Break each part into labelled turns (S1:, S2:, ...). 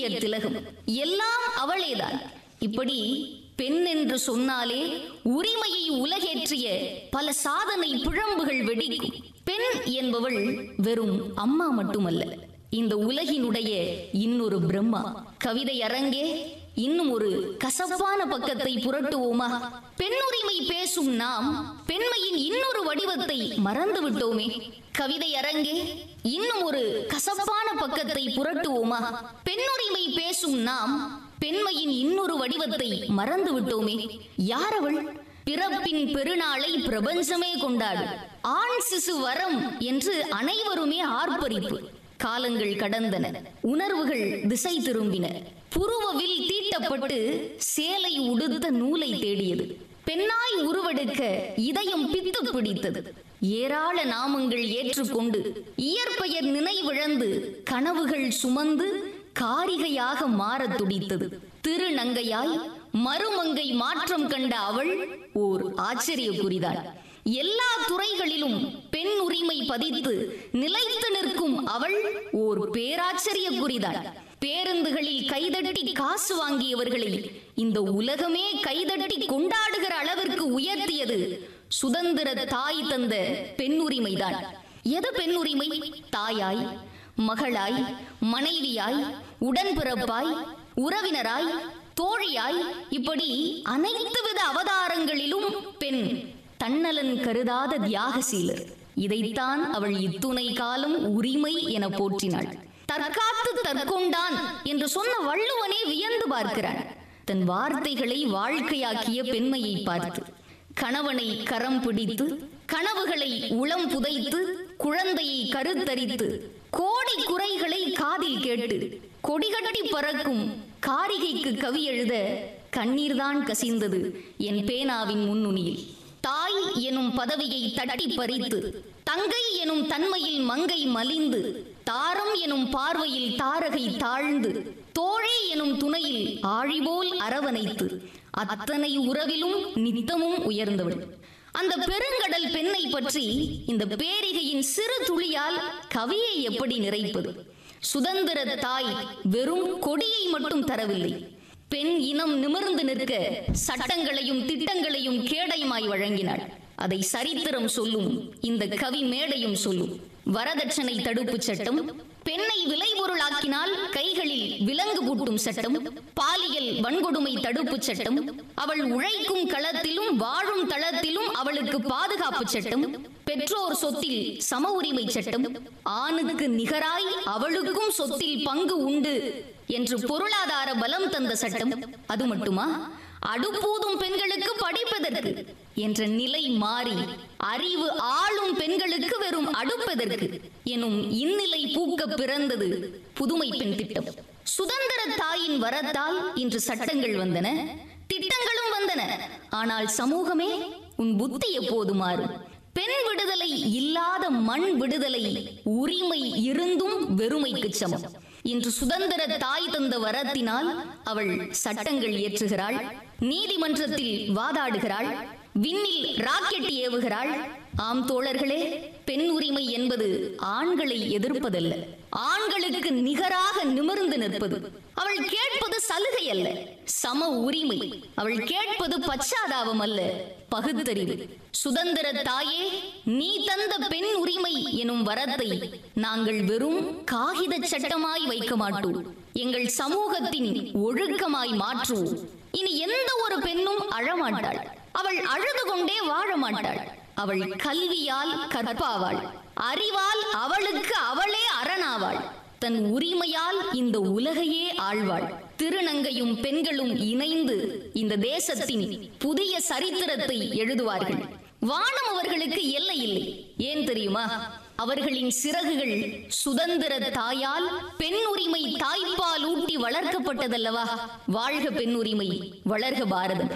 S1: ஆசிரியர் திலகம் எல்லாம் அவளேதான் இப்படி பெண் என்று சொன்னாலே உரிமையை உலகேற்றிய பல சாதனை பிழம்புகள் வெடிக்கும் பெண் என்பவள் வெறும் அம்மா மட்டுமல்ல இந்த உலகினுடைய இன்னொரு பிரம்மா கவிதை அரங்கே இன்னும் ஒரு கசப்பான பக்கத்தை புரட்டுவோமா பெண்ணுரிமை பேசும் நாம் பெண்மையின் இன்னொரு வடிவத்தை மறந்து விட்டோமே கவிதை அரங்கே இன்னும் ஒரு கசப்பான பக்கத்தை புரட்டுவோமா பெண்ணுரிமை பேசும் நாம் பெண்மையின் இன்னொரு வடிவத்தை மறந்து விட்டோமே யார் அவள் பிறப்பின் பெருநாளை பிரபஞ்சமே கொண்டாடு ஆண் சிசு வரம் என்று அனைவருமே ஆர்ப்பரிப்பு காலங்கள் கடந்தன உணர்வுகள் திசை திரும்பின புருவவில் தீட்டப்பட்டு சேலை உடுத்த நூலை தேடியது பெண்ணாய் உருவெடுக்க இதயம் பித்து பிடித்தது ஏராள நாமங்கள் ஏற்றுக்கொண்டு இயற்பெயர் நினைவிழந்து கனவுகள் சுமந்து காரிகையாக மாறத் துடித்தது திருநங்கையாய் மறுமங்கை மாற்றம் கண்ட அவள் ஓர் ஆச்சரிய குறிதான் எல்லா துறைகளிலும் பெண் உரிமை பதித்து நிலைத்து நிற்கும் அவள் ஓர் பேராச்சரிய குறிதான் பேருந்துகளில் கைதட்டி காசு வாங்கியவர்களை இந்த உலகமே கைதட்டி கொண்டாடுகிற அளவிற்கு உயர்த்தியது சுதந்திர தாய் தந்த பெண் உரிமைதான் எது பெண் உரிமை தாயாய் மகளாய் மனைவியாய் உடன்பிறப்பாய் உறவினராய் தோழியாய் இப்படி அனைத்து வித அவதாரங்களிலும் பெண் தன்னலன் கருதாத தியாகசீலர் இதைத்தான் அவள் இத்துணை காலம் உரிமை என போற்றினாள் தற்காத்து தற்கொண்டான் என்று சொன்ன வள்ளுவனே வியந்து பார்க்கிறான் தன் வார்த்தைகளை வாழ்க்கையாக்கிய பெண்மையை பார்த்து கணவனை கரம் பிடித்து கனவுகளை உளம் புதைத்து குழந்தையை கருத்தரித்து கோடி குறைகளை காதில் கேட்டு கொடிகட்டி பறக்கும் காரிகைக்கு கவி எழுத கண்ணீர்தான் கசிந்தது என் பேனாவின் முன்னுனியில் தாய் எனும் பதவியை தட்டி பறித்து தங்கை எனும் தன்மையில் மங்கை மலிந்து தாரம் எனும் பார்வையில் தாரகை தாழ்ந்து தோழி எனும் துணையில் ஆழிபோல் அரவணைத்து அத்தனை உறவிலும் நித்தமும் உயர்ந்தவள் அந்த பெருங்கடல் பெண்ணை பற்றி இந்த பேரிகையின் சிறு துளியால் கவியை எப்படி நிறைப்பது சுதந்திர தாய் வெறும் கொடியை மட்டும் தரவில்லை பெண் இனம் நிமிர்ந்து நிற்க சட்டங்களையும் திட்டங்களையும் கேடயமாய் வழங்கினாள் அதை சரித்திரம் சொல்லும் இந்த கவி மேடையும் சொல்லும் வரதட்சணை தடுப்பு சட்டம் பெண்ணை விளைபொருளாக்கினால் கைகளில் விலங்கு பூட்டும் சட்டம் பாலியல் வன்கொடுமை தடுப்பு சட்டம் அவள் உழைக்கும் களத்திலும் வாழும் தளத்திலும் அவளுக்கு பாதுகாப்பு சட்டம் பெற்றோர் சொத்தில் சம உரிமை சட்டம் ஆணுக்கு நிகராய் அவளுக்கும் சொத்தில் பங்கு உண்டு என்று பொருளாதார பலம் தந்த சட்டம் அது மட்டுமா அடுப்பூதும் பெண்களுக்கு படிப்பதற்கு என்ற நிலை மாறி அறிவு ஆளும் பெண்களுக்கு வெறும் அடுப்பதற்கு எனும் இந்நிலை பூக்க பிறந்தது புதுமை பெண் திட்டம் சுதந்திர தாயின் வரத்தால் இன்று சட்டங்கள் வந்தன திட்டங்களும் வந்தன ஆனால் சமூகமே உன் புத்தி எப்போது மாறும் பெண் விடுதலை இல்லாத மண் விடுதலை உரிமை இருந்தும் வெறுமைக்கு சமம் இன்று சுதந்திர தாய் தந்த வரத்தினால் அவள் சட்டங்கள் இயற்றுகிறாள் நீதிமன்றத்தில் வாதாடுகிறாள் விண்ணில் ராக்கெட் ஏவுகிறாள் ஆம் தோழர்களே பெண் உரிமை என்பது ஆண்களை எதிர்ப்பதல்ல ஆண்களுக்கு நிகராக நிமிர்ந்து நிற்பது அவள் கேட்பது சலுகை அல்ல சம உரிமை அவள் கேட்பது பச்சாதாபம் அல்ல பகுத்தறிவு சுதந்திர தாயே நீ தந்த பெண் உரிமை எனும் வரத்தை நாங்கள் வெறும் காகித சட்டமாய் வைக்க மாட்டோம் எங்கள் சமூகத்தின் ஒழுக்கமாய் மாற்றுவோம் இனி எந்த ஒரு பெண்ணும் அழமாட்டாள் அவள் அழுது கொண்டே வாழ மாட்டாள் அவள் கல்வியால் கற்பாவாள் அறிவால் அவளுக்கு அவளே அரணாவாள் தன் உரிமையால் இந்த உலகையே ஆழ்வாள் திருநங்கையும் பெண்களும் இணைந்து இந்த தேசத்தின் புதிய சரித்திரத்தை எழுதுவார்கள் வானம் அவர்களுக்கு எல்லை இல்லை ஏன் தெரியுமா அவர்களின் சிறகுகள் சுதந்திர தாயால் பெண் உரிமை தாய்ப்பால் ஊட்டி வளர்க்கப்பட்டதல்லவா வாழ்க பெண் உரிமை வளர்க பாரதம்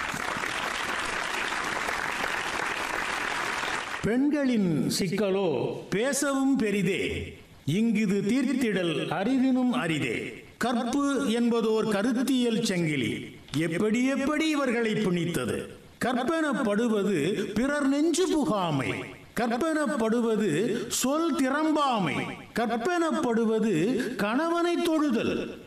S2: பெண்களின் சிக்கலோ பேசவும் பெரிதே இங்கிது தீர்த்திடல் அரிதினும் அரிதே கற்பு என்பதோர் கருத்தியல் சங்கிலி எப்படி எப்படி இவர்களை பிணித்தது கற்பனப்படுவது பிறர் நெஞ்சு புகாமை கற்பனப்படுவது சொல் திறம்பாமை கற்பனப்படுவது கணவனை தொழுதல்